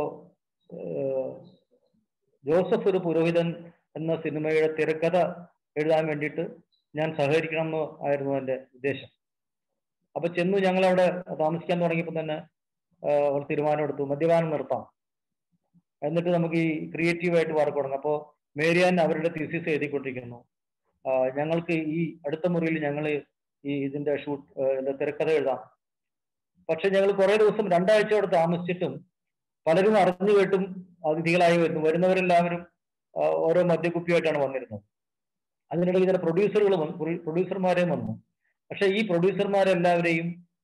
ജോസഫ് ഒരു പുരോഹിതൻ എന്ന സിനിമയുടെ തിരക്കഥ എഴുതാൻ വേണ്ടിയിട്ട് ഞാൻ സഹകരിക്കണം എന്ന് ആയിരുന്നു എൻ്റെ ഉദ്ദേശം അപ്പൊ ചെന്നു ഞങ്ങൾ അവിടെ താമസിക്കാൻ തുടങ്ങിയപ്പോൾ തന്നെ ഒരു തീരുമാനം എടുത്തു മദ്യപാനം നിർത്താം എന്നിട്ട് നമുക്ക് ഈ ക്രിയേറ്റീവായിട്ട് വർക്ക് തുടങ്ങാം അപ്പോൾ മേരിയാൻ അവരുടെ തീസിസ് എഴുതിക്കൊണ്ടിരിക്കുന്നു ഞങ്ങൾക്ക് ഈ അടുത്ത മുറിയിൽ ഞങ്ങൾ ഈ ഇതിന്റെ ഷൂട്ട് എന്താ തിരക്കഥ എഴുതാം പക്ഷെ ഞങ്ങൾ കുറെ ദിവസം രണ്ടാഴ്ച അവിടെ താമസിച്ചിട്ടും പലരും അറിഞ്ഞു കേട്ടും അതിഥികളായി വരുന്നു വരുന്നവരെല്ലാവരും ഓരോ മദ്യക്കുപ്പിയായിട്ടാണ് വന്നിരുന്നത് അതിനിടയിൽ ചില പ്രൊഡ്യൂസറുകൾ പ്രൊഡ്യൂസർമാരെയും വന്നു പക്ഷെ ഈ പ്രൊഡ്യൂസർമാരെല്ലാവരെയും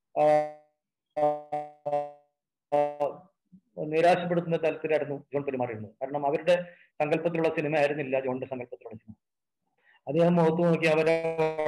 നിരാശപ്പെടുത്തുന്ന തലത്തിലായിരുന്നു ജോൺ പെരുമാറിയിരുന്നത് കാരണം അവരുടെ സങ്കല്പത്തിലുള്ള സിനിമ ആയിരുന്നില്ല ജോണിന്റെ സങ്കല്പത്തിലുള്ള സിനിമ അദ്ദേഹം മുഖത്ത് നോക്കി അവരെ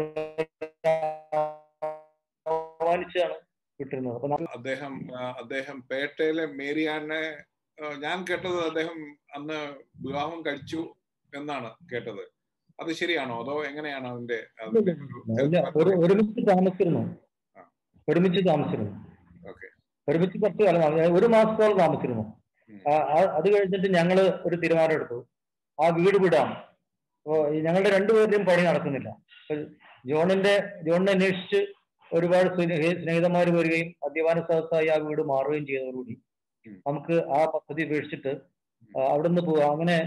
അപമാനിച്ചാണ് വിട്ടിരുന്നത് അപ്പൊ അദ്ദേഹം അദ്ദേഹം പേട്ടയിലെ മേരിയാനെ ഞാൻ കേട്ടത് അദ്ദേഹം അന്ന് വിവാഹം കഴിച്ചു എന്നാണ് കേട്ടത് അത് ശരിയാണോ അതോ എങ്ങനെയാണ് അതിന്റെ ഒരുമിച്ച് താമസിച്ചിരുന്നു ഒരുമിച്ച് താമസിച്ചിരുന്നു ഒരുമിച്ച് കുറച്ച് കാലം ഒരു മാസത്തോളം താമസിച്ചിരുന്നു അത് കഴിഞ്ഞിട്ട് ഞങ്ങള് ഒരു തീരുമാനം എടുത്തു ആ വീട് വിടാം ഞങ്ങളുടെ രണ്ടുപേരുടെയും പണി നടക്കുന്നില്ല ജോണിന്റെ ജോണിനെ അന്വേഷിച്ച് ഒരുപാട് സ്നേഹിതന്മാർ വരികയും മദ്യപാന സദസ്സായി ആ വീട് മാറുകയും ചെയ്തതോടുകൂടി നമുക്ക് ആ പദ്ധതി ഉപേക്ഷിച്ചിട്ട് അവിടുന്ന് പോവാം അങ്ങനെ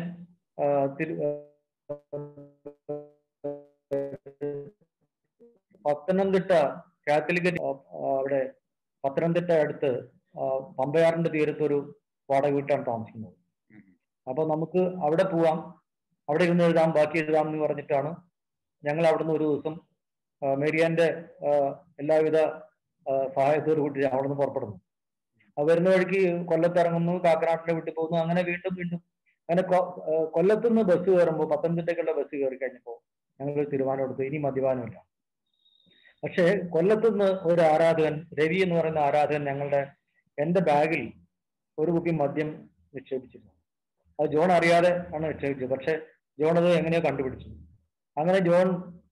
പത്തനംതിട്ട കാത്തലിക് അവിടെ പത്തനംതിട്ട അടുത്ത് പമ്പയാറിന്റെ തീരത്ത് ഒരു വാടക വീട്ടാണ് താമസിക്കുന്നത് അപ്പൊ നമുക്ക് അവിടെ പോവാം അവിടെ ഇരുന്ന് എഴുതാം ബാക്കി എഴുതാം എന്ന് പറഞ്ഞിട്ടാണ് ഞങ്ങൾ അവിടുന്ന് ഒരു ദിവസം മേരിയാന്റെ എല്ലാവിധ സഹായത്തോടു കൂടി അവിടെ നിന്ന് പുറപ്പെടുന്നു അത് വരുന്ന വഴിക്ക് കൊല്ലത്ത് ഇറങ്ങുന്നു കാക്കനാട്ടിലെ വീട്ടിൽ പോകുന്നു അങ്ങനെ വീണ്ടും വീണ്ടും അങ്ങനെ കൊല്ലത്തുനിന്ന് ബസ് കയറുമ്പോൾ പത്തനംതിട്ടയ്ക്കുള്ള ബസ് കയറി കഴിഞ്ഞപ്പോൾ ഞങ്ങൾ തീരുമാനം എടുത്തു ഇനി മദ്യപാനമില്ല പക്ഷേ കൊല്ലത്തുനിന്ന് ഒരു ആരാധകൻ രവി എന്ന് പറയുന്ന ആരാധകൻ ഞങ്ങളുടെ എൻ്റെ ബാഗിൽ ഒരു കുപ്പി മദ്യം നിക്ഷേപിച്ചിരുന്നു അത് ജോൺ അറിയാതെ ആണ് നിക്ഷേപിച്ചത് പക്ഷെ ജോൺ അത് എങ്ങനെയോ കണ്ടുപിടിച്ചു അങ്ങനെ ജോൺ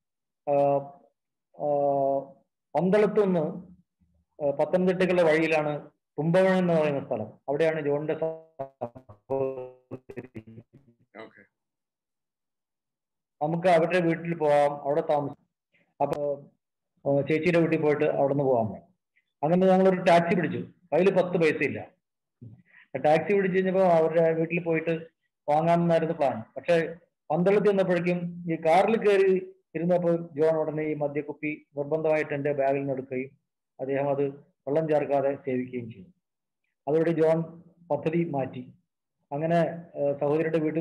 പന്തളത്തു നിന്ന് പത്തനംതിട്ടയ്ക്കുള്ള വഴിയിലാണ് കുംഭകോണം എന്ന് പറയുന്ന സ്ഥലം അവിടെയാണ് ജോണിന്റെ നമുക്ക് അവരുടെ വീട്ടിൽ പോവാം അവിടെ താമസിക്കാം അപ്പൊ ചേച്ചിയുടെ വീട്ടിൽ പോയിട്ട് അവിടെ നിന്ന് പോകാൻ അങ്ങനെ ഞങ്ങളൊരു ടാക്സി പിടിച്ചു കയ്യിൽ പത്ത് പൈസ ഇല്ല ടാക്സി പിടിച്ചു കഴിഞ്ഞപ്പോൾ അവരുടെ വീട്ടിൽ പോയിട്ട് വാങ്ങാമെന്നായിരുന്നു പ്ലാൻ പക്ഷെ പന്തളത്തിൽ വന്നപ്പോഴേക്കും ഈ കാറിൽ കയറി ഇരുന്നപ്പോൾ ജോൺ ഉടനെ ഈ മദ്യക്കുപ്പി നിർബന്ധമായിട്ട് എൻ്റെ ബാഗിൽ നിന്ന് എടുക്കുകയും അദ്ദേഹം അത് വെള്ളം ചേർക്കാതെ സേവിക്കുകയും ചെയ്തു അതോടെ ജോൺ പദ്ധതി മാറ്റി അങ്ങനെ സഹോദരിയുടെ വീട്ടിൽ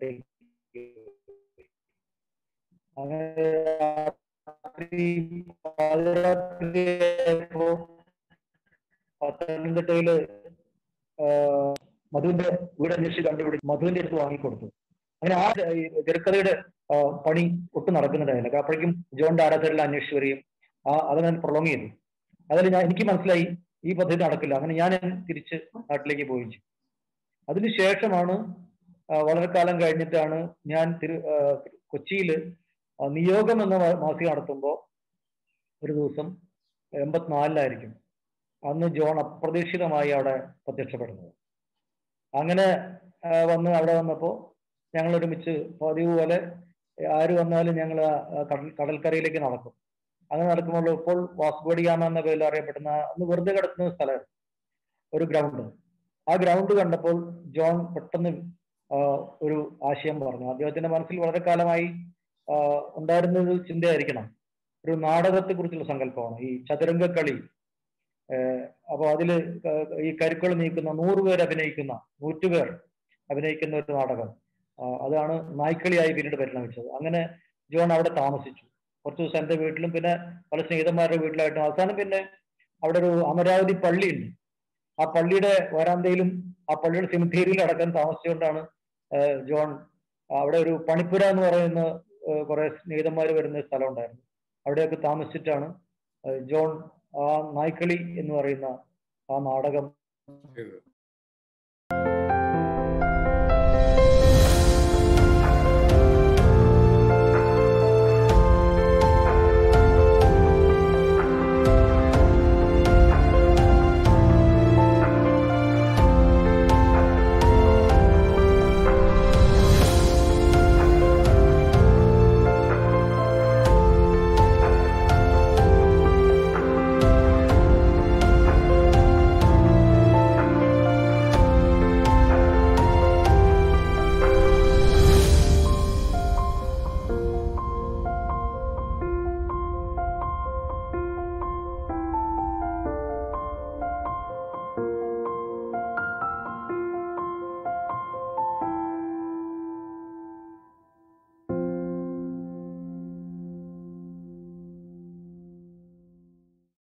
അങ്ങനെ പാതിരാത്രിയായപ്പോ പത്തനംതിട്ടയില് ആഹ് മധുവിന്റെ വീട് അന്വേഷിച്ച് കണ്ടുപിടിച്ച് മധുവിന്റെ അടുത്ത് വാങ്ങിക്കൊടുത്തു അങ്ങനെ ആ ഈ തിരക്കഥയുടെ ആഹ് പണി ഒട്ടും നടക്കുന്നുണ്ടായില്ല അപ്പോഴേക്കും ജോണിന്റെ ആരാധകരെല്ലാം അന്വേഷിച്ച് വരികയും ആ അത് ഞാൻ പ്രൊളോങ് ചെയ്തു അതിൽ ഞാൻ എനിക്ക് മനസ്സിലായി ഈ പദ്ധതി നടക്കില്ല അങ്ങനെ ഞാൻ തിരിച്ച് നാട്ടിലേക്ക് പോയി അതിനുശേഷമാണ് ആ, വളരെ കാലം കഴിഞ്ഞിട്ടാണ് ഞാൻ തിരു കൊച്ചിയിൽ നിയോഗം എന്ന മാ- മാസിക നടത്തുമ്പോൾ ഒരു ദിവസം എൺപത്തിനാലിലായിരിക്കും അന്ന് ജോൺ അപ്രതീക്ഷിതമായി അവിടെ പ്രത്യക്ഷപ്പെടുന്നത് അങ്ങനെ ആ, വന്ന് അവിടെ വന്നപ്പോൾ ഞങ്ങൾ ഒരുമിച്ച് പതിവ് പോലെ ആര് വന്നാലും ഞങ്ങൾ കടൽ കടൽക്കരയിലേക്ക് നടക്കും അങ്ങനെ നടക്കുമ്പോൾ ഇപ്പോൾ വാസ്കോഡിയാമ എന്ന പേരിൽ അറിയപ്പെടുന്ന അന്ന് വെറുതെ കിടക്കുന്ന സ്ഥലം ഒരു ഗ്രൗണ്ട് ആ ഗ്രൗണ്ട് കണ്ടപ്പോൾ ജോൺ പെട്ടെന്ന് ആ, ഒരു ആശയം പറഞ്ഞു അദ്ദേഹത്തിന്റെ മനസ്സിൽ വളരെ കാലമായി ആ, ഉണ്ടായിരുന്ന ഒരു ചിന്തയായിരിക്കണം ഒരു നാടകത്തെ കുറിച്ചുള്ള സങ്കല്പമാണ് ഈ ചതുരംഗ കളി അപ്പൊ അതില് ക- ഈ കരുക്കൾ നീക്കുന്ന നൂറ് പേർ അഭിനയിക്കുന്ന നൂറ്റുപേർ അഭിനയിക്കുന്ന ഒരു നാടകം ആ, അതാണ് നായ്ക്കളിയായി പിന്നീട് പരിണമിച്ചത് അങ്ങനെ ജോൺ അവിടെ താമസിച്ചു കുറച്ച് ദിവസം എന്റെ വീട്ടിലും പിന്നെ പല സ്നേഹിതന്മാരുടെ വീട്ടിലായിട്ടും അവസാനം പിന്നെ അവിടെ ഒരു അമരാവതി പള്ളിയുണ്ട് ആ പള്ളിയുടെ വരാന്തയിലും ആ പള്ളിയുടെ സെമിത്തേരിയിൽ അടക്കം താമസിച്ചുകൊണ്ടാണ് ഏഹ് ജോൺ അവിടെ ഒരു പണിപ്പുര എന്ന് പറയുന്ന ഏഹ് കുറെ സ്നേഹിതന്മാർ വരുന്ന സ്ഥലം ഉണ്ടായിരുന്നു അവിടെയൊക്കെ താമസിച്ചിട്ടാണ് ഏഹ് ജോൺ ആ നായ്ക്കളി എന്ന് പറയുന്ന ആ നാടകം ചെയ്തത്